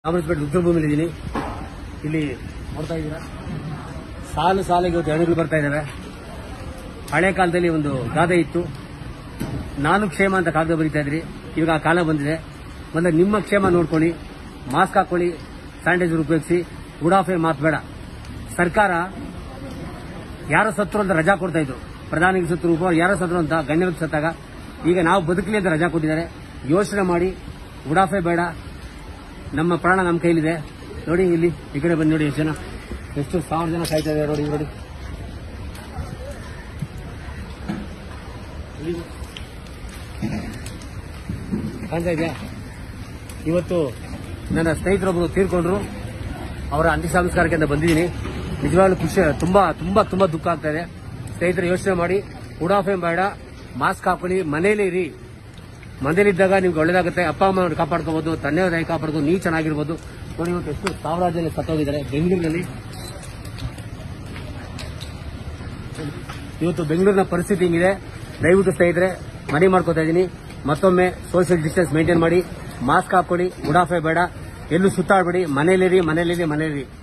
ಚಾಮರಾಜಪೇಟೆ ರುದ್ರಭೂಮಿಲಿ ಇದ್ದೀನಿ ಇಲ್ಲಿ ನೋಡ್ತಾ ಇದ್ದೀರಾ ಸಾಲು ಸಾಲಿಗೆ ಇವತ್ತು ಎಣಗಳು ಬರ್ತಾ ಇದ್ದಾವೆ ಹಳೆ ಕಾಲದಲ್ಲಿ ಒಂದು ಗಾದೆ ಇತ್ತು ನಾನು ಕ್ಷೇಮ ಅಂತ ಕಾಗದ ಬರೀತಾ ಇದ್ರಿ ಇವಾಗ ಆ ಕಾಲ ಬಂದಿದೆ ಮೊದಲು ನಿಮ್ಮ ಕ್ಷೇಮ ನೋಡ್ಕೊಳ್ಳಿ ಮಾಸ್ಕ್ ಹಾಕೊಳ್ಳಿ ಸ್ಯಾನಿಟೈಸರ್ ಉಪಯೋಗಿಸಿ ಉಡಾಫೆ ಮಾತು ಬೇಡ ಸರ್ಕಾರ ಯಾರೋ ಸತ್ರು ಅಂತ ರಜಾ ಕೊಡ್ತಾ ಇದ್ರು ಪ್ರಧಾನಿಗೆ ಸತ್ರು ಉಪ ಯಾರೋ ಸತ್ರು ಅಂತ ಗಣ್ಯರಿಗೆ ಸತ್ತಾಗ ಈಗ ನಾವು ಬದುಕಲಿ ಅಂತ ರಜಾ ಕೊಟ್ಟಿದ್ದಾರೆ ಯೋಚನೆ ಮಾಡಿ ಉಡಾಫೆ ಬೇಡ ನಮ್ಮ ಪ್ರಾಣ ನಮ್ಮ ಕೈಲಿದೆ ನೋಡಿ ಇಲ್ಲಿ ಈ ಕಡೆ ಬಂದು ನೋಡಿ ಎಷ್ಟು ಜನ ಎಷ್ಟು ಸಾವಿರ ಜನ ಸಾಯ್ತಾ ಇದ್ದಾರೆ ನೋಡಿ ನೋಡಿ ಇಲ್ಲಿ. ಕಾಣ್ತಾ ಇದೆಯಾ ಇವತ್ತು ನನ್ನ ಸ್ನೇಹಿತರೊಬ್ಬರು ತೀರ್ಕೊಂಡ್ರು ಅವರ ಅಂತ್ಯ ಸಂಸ್ಕಾರಕ್ಕೆ ಅಂತ ಬಂದಿದ್ದೀನಿ ನಿಜವಾಗ್ಲೂ ಖುಷಿ ತುಂಬಾ ತುಂಬಾ ತುಂಬಾ ದುಃಖ ಆಗ್ತಾ ಇದೆ ಸ್ನೇಹಿತರು ಯೋಚನೆ ಮಾಡಿ ಉಡಾಫೆ ಬೇಡ ಮಾಸ್ಕ್ ಹಾಕೊಳ್ಳಿ ಮನೇಲಿ ಇರಿ ಮನೇಲಿದ್ದಾಗ ನಿಮ್ಗೆ ಒಳ್ಳೇದಾಗುತ್ತೆ ಅಪ್ಪ ಅಮ್ಮ ಕಾಪಾಡ್ಕೋಬಹುದು ತಂದೆ ತಾಯಿ ಕಾಪಾಡ್ಕೊಂಡು ನೀವು ಚೆನ್ನಾಗಿರ್ಬೋದು ನೋಡಿ ಇವತ್ತು ಎಷ್ಟು ಸಾವಿರಾರು ಜನ ಸತ್ತೋಗಿದ್ದಾರೆ ಬೆಂಗಳೂರಿನಲ್ಲಿ ಇವತ್ತು ಬೆಂಗಳೂರಿನ ಪರಿಸ್ಥಿತಿ ಹಿಂಗಿದೆ ದಯವಿಟ್ಟು ಸ್ನೇಹಿತರೆ ಮನೆ ಮಾಡ್ಕೋತಾ ಇದ್ದೀನಿ ಮತ್ತೊಮ್ಮೆ ಸೋಷಿಯಲ್ ಡಿಸ್ಟೆನ್ಸ್ ಮೇಂಟೈನ್ ಮಾಡಿ ಮಾಸ್ಕ್ ಹಾಕೊಳ್ಳಿ ಉಡಾಫೆ ಬೇಡ ಎಲ್ಲೂ ಸುತ್ತಾಡಬೇಡಿ ಮನೇಲಿರಿ ಮನೇಲಿರಿ ಮನೇಲಿರಿ